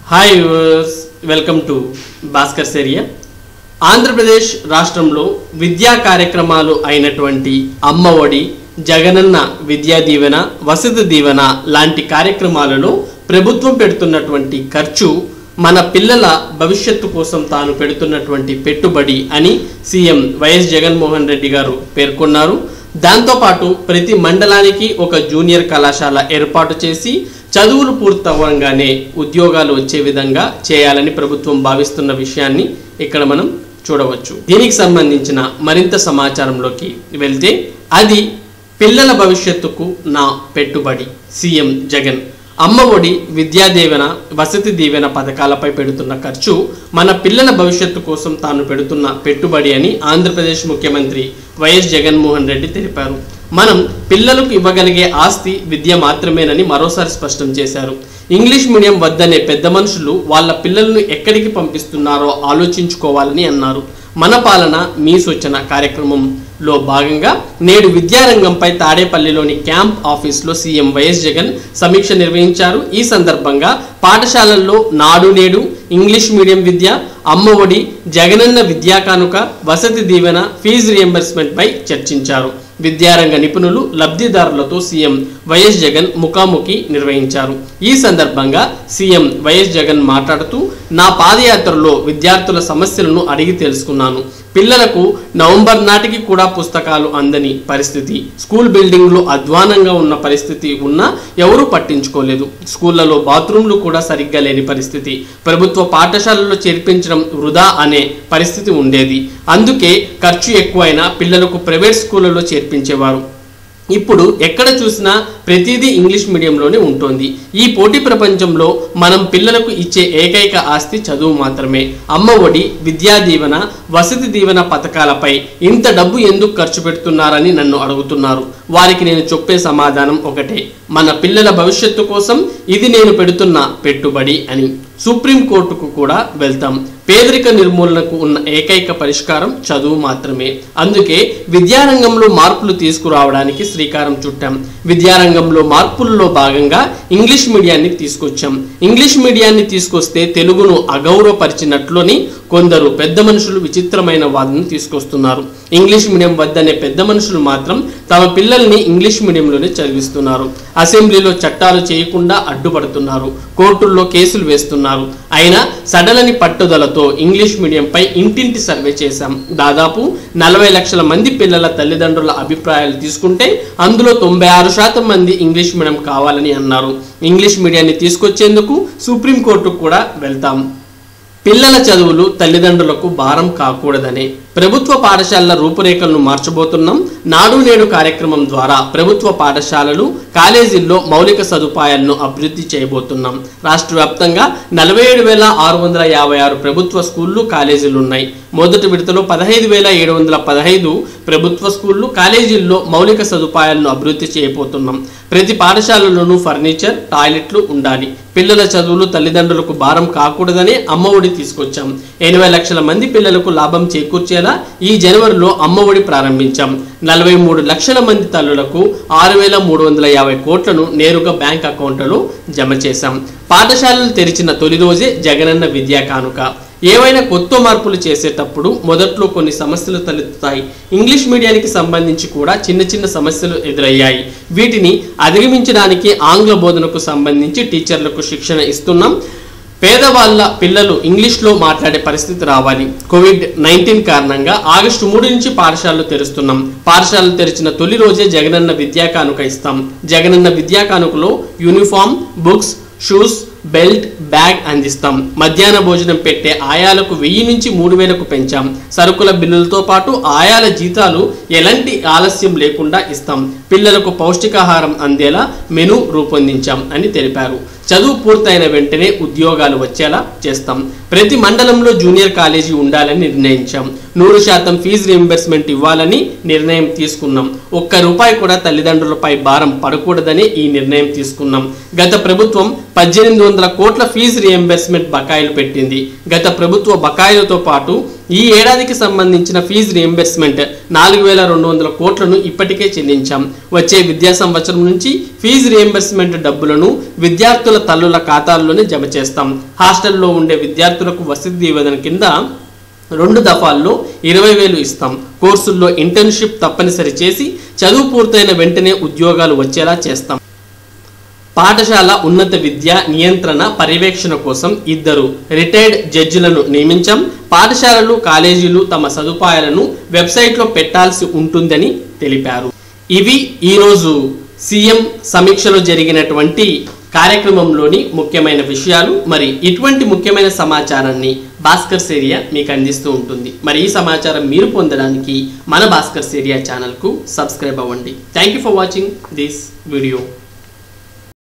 hi viewers welcome to Bhaskar సెరియా ఆంధ్రప్రదేశ్ రాష్ట్రంలో విద్యా కార్యక్రమాలు అయినటువంటి అమ్మ ఒడి జగనన్న విద్యా దీవెన వసతి దీవెన లాంటి కార్యక్రమాలలో ప్రభుత్వం పెడుతున్నటువంటి ఖర్చు మన పిల్లల భవిష్యత్తు కోసం తాను పెడుతున్నటువంటి పెట్టుబడి అని సీఎం వైఎస్ జగన్మోహన్ రెడ్డి గారు పేర్కొన్నారు దాంతోపాటు ప్రతి మండలానికి ఒక జూనియర్ కళాశాల ఏర్పాటు చేసి చదువులు పూర్తవ్వగానే ఉద్యోగాలు వచ్చే విధంగా చేయాలని ప్రభుత్వం భావిస్తున్న విషయాన్ని ఇక్కడ మనం చూడవచ్చు దీనికి సంబంధించిన మరింత సమాచారంలోకి వెళ్తే అది పిల్లల భవిష్యత్తుకు నా పెట్టుబడి సీఎం జగన్ అమ్మ ఒడి విద్యా దీవెన వసతి దీవెన పథకాలపై పెడుతున్న ఖర్చు మన పిల్లల భవిష్యత్తు కోసం తాను పెడుతున్న పెట్టుబడి అని ఆంధ్రప్రదేశ్ ముఖ్యమంత్రి వైఎస్ జగన్మోహన్ రెడ్డి తెలిపారు మనం పిల్లలకు ఇవ్వగలిగే ఆస్తి విద్య మాత్రమేనని మరోసారి స్పష్టం చేశారు ఇంగ్లీష్ మీడియం వద్దనే పెద్ద మనుషులు వాళ్ళ పిల్లలను ఎక్కడికి పంపిస్తున్నారో ఆలోచించుకోవాలని అన్నారు మన పాలన మీ సూచన కార్యక్రమంలో భాగంగా నేడు విద్యారంగంపై తాడేపల్లిలోని క్యాంప్ ఆఫీస్లో సీఎం వైఎస్ జగన్ సమీక్ష నిర్వహించారు ఈ సందర్భంగా పాఠశాలల్లో నాడు నేడు ఇంగ్లీష్ మీడియం విద్య అమ్మ ఒడి జగనన్న విద్యా కానుక వసతి దీవెన ఫీజు రియంబర్స్మెంట్ పై చర్చించారు విద్యారంగ నిపుణులు లబ్ధిదారులతో సీఎం వైఎస్ జగన్ ముఖాముఖి నిర్వహించారు ఈ సందర్భంగా సీఎం వైఎస్ జగన్ మాట్లాడుతూ నా పాదయాత్రలో విద్యార్థుల సమస్యలను అడిగి తెలుసుకున్నాను పిల్లలకు నవంబర్ నాటికి కూడా పుస్తకాలు అందని పరిస్థితి స్కూల్ బిల్డింగ్లు అధ్వానంగా ఉన్న పరిస్థితి ఉన్నా ఎవరూ పట్టించుకోలేదు స్కూళ్లలో బాత్రూంలు కూడా సరిగ్గా లేని పరిస్థితి ప్రభుత్వ పాఠశాలల్లో చేర్పించడం వృధా అనే పరిస్థితి ఉండేది అందుకే ఖర్చు ఎక్కువైనా పిల్లలకు ప్రైవేట్ స్కూళ్ళలో చేర్పించేవారు ఇప్పుడు ఎక్కడ చూసినా ప్రతిదీ ఇంగ్లీష్ మీడియంలోనే ఉంటుంది ఈ పోటీ ప్రపంచంలో మనం పిల్లలకు ఇచ్చే ఏకైక ఆస్తి చదువు మాత్రమే అమ్మ ఒడి విద్యా దీవెన వసతి దీవెన పథకాలపై ఇంత డబ్బు ఎందుకు ఖర్చు పెడుతున్నారని నన్ను అడుగుతున్నారు వారికి నేను చెప్పే సమాధానం ఒకటే మన పిల్లల భవిష్యత్తు కోసం ఇది నేను పెడుతున్న పెట్టుబడి అని సుప్రీంకోర్టుకు కూడా వెళ్తాం పేదరిక నిర్మూలనకు ఉన్న ఏకైక పరిష్కారం చదువు మాత్రమే అందుకే విద్యారంగంలో మార్పులు తీసుకురావడానికి శ్రీకారం చుట్టాం విద్యారంగంలో మార్పుల్లో భాగంగా ఇంగ్లీష్ మీడియాన్ని తీసుకొచ్చాం ఇంగ్లీష్ మీడియాన్ని తీసుకొస్తే తెలుగును అగౌరవపరిచినట్లుని కొందరు పెద్ద మనుషులు విచిత్రమైన వాదన తీసుకొస్తున్నారు ఇంగ్లీష్ మీడియం వద్దనే పెద్ద మనుషులు మాత్రం తమ పిల్లల్ని ఇంగ్లీష్ మీడియంలోనే చదివిస్తున్నారు అసెంబ్లీలో చట్టాలు చేయకుండా అడ్డుపడుతున్నారు కోర్టుల్లో కేసులు వేస్తున్నారు అయినా సడలని పట్టుదలతో ఇంగ్లీష్ మీడియంపై ఇంటింటి సర్వే చేశాం దాదాపు నలభై లక్షల మంది పిల్లల తల్లిదండ్రుల అభిప్రాయాలు తీసుకుంటే అందులో తొంభై ఆరు శాతం మంది ఇంగ్లీష్ మీడియం కావాలని అన్నారు ఇంగ్లీష్ మీడియాన్ని తీసుకొచ్చేందుకు సుప్రీంకోర్టుకు కూడా వెళ్తాం పిల్లల చదువులు తల్లిదండ్రులకు భారం కాకూడదనే ప్రభుత్వ పాఠశాలల రూపురేఖలను మార్చబోతున్నాం నాడు నేడు కార్యక్రమం ద్వారా ప్రభుత్వ పాఠశాలలు కాలేజీల్లో మౌలిక సదుపాయాలను అభివృద్ధి చేయబోతున్నాం రాష్ట్ర వ్యాప్తంగా నలభై ఏడు వేల ఆరు వందల యాభై ఆరు ప్రభుత్వ స్కూళ్ళు కాలేజీలు ఉన్నాయి మొదటి విడతలో పదహైదు వేల ఏడు వందల పదహైదు ప్రభుత్వ స్కూళ్ళు కాలేజీల్లో మౌలిక సదుపాయాలను అభివృద్ధి చేయబోతున్నాం ప్రతి పాఠశాలలోనూ ఫర్నిచర్ టాయిలెట్లు ఉండాలి పిల్లల చదువులు తల్లిదండ్రులకు భారం కాకూడదనే అమ్మఒడి తీసుకొచ్చాం ఎనభై లక్షల మంది పిల్లలకు లాభం చేకూర్చేలా ఈ జనవరిలో అమ్మఒడి ప్రారంభించాం నలభై మూడు లక్షల మంది తల్లులకు ఆరు వేల మూడు వందల యాభై కోట్లను నేరుగా బ్యాంక్ అకౌంట్లలో జమ చేశాం పాఠశాలలు తెరిచిన తొలి రోజే జగనన్న విద్యా కానుక ఏవైనా కొత్త మార్పులు చేసేటప్పుడు మొదట్లో కొన్ని సమస్యలు తలెత్తుతాయి ఇంగ్లీష్ మీడియానికి సంబంధించి కూడా చిన్న చిన్న సమస్యలు ఎదురయ్యాయి వీటిని అధిగమించడానికి ఆంగ్ల బోధనకు సంబంధించి టీచర్లకు శిక్షణ ఇస్తున్నాం పేదవాళ్ళ పిల్లలు ఇంగ్లీష్లో మాట్లాడే పరిస్థితి రావాలి కోవిడ్ నైన్టీన్ కారణంగా ఆగస్టు మూడు నుంచి పాఠశాలలు తెరుస్తున్నాం పాఠశాలలు తెరిచిన తొలి రోజే జగనన్న విద్యా కానుక ఇస్తాం జగనన్న విద్యా కానుకలో uniform books shoes belt bag అందిస్తాం మధ్యాహ్న భోజనం పెట్టే ఆయాలకు వెయ్యి నుంచి మూడు వేలకు పెంచాం సరుకుల బిల్లులతో పాటు ఆయాల జీతాలు ఎలాంటి ఆలస్యం లేకుండా ఇస్తాం పిల్లలకు పౌష్టికాహారం అందేలా మెను రూపొందించాం అని తెలిపారు చదువు పూర్తయిన వెంటనే ఉద్యోగాలు వచ్చేలా చేస్తాం ప్రతి మండలంలో జూనియర్ కాలేజీ ఉండాలని నిర్ణయించాం నూరు శాతం ఫీజు రీంబర్స్మెంట్ ఇవ్వాలని నిర్ణయం తీసుకున్నాం ఒక్క రూపాయి కూడా తల్లిదండ్రులపై భారం పడకూడదని ఈ నిర్ణయం తీసుకున్నాం గత ప్రభుత్వం పద్దెనిమిది వందల కోట్ల ఫీజు రియంబర్స్మెంట్ బకాయిలు పెట్టింది గత ప్రభుత్వ బకాయిలతో పాటు ఈ ఏడాదికి సంబంధించిన ఫీజు రియంబర్స్మెంట్ నాలుగు వేల రెండు వందల కోట్లను ఇప్పటికే చెల్లించాం వచ్చే విద్యా సంవత్సరం నుంచి ఫీజు రియంబర్స్మెంట్ డబ్బులను విద్యార్థుల తల్లుల ఖాతాల్లోనే జమ చేస్తాం హాస్టల్లో ఉండే విద్యార్థులకు వసతి దీవెన కింద రెండు దఫాల్లో ఇరవై వేలు ఇస్తాం కోర్సుల్లో ఇంటర్న్షిప్ తప్పనిసరి చేసి చదువు పూర్తయిన వెంటనే ఉద్యోగాలు వచ్చేలా చేస్తాం పాఠశాల ఉన్నత విద్య నియంత్రణ పర్యవేక్షణ కోసం ఇద్దరు రిటైర్డ్ జడ్జిలను నియమించాం పాఠశాలలు కాలేజీలు తమ సదుపాయాలను వెబ్సైట్లో పెట్టాల్సి ఉంటుందని తెలిపారు ఇవి ఈరోజు సీఎం సమీక్షలో జరిగినటువంటి కార్యక్రమంలోని ముఖ్యమైన విషయాలు మరి ఇటువంటి ముఖ్యమైన సమాచారాన్ని భాస్కర్ సేరియా మీకు అందిస్తూ ఉంటుంది మరి ఈ సమాచారం మీరు పొందడానికి మన భాస్కర్ సేరియా ఛానల్కు సబ్స్క్రైబ్ అవ్వండి thank you for watching this video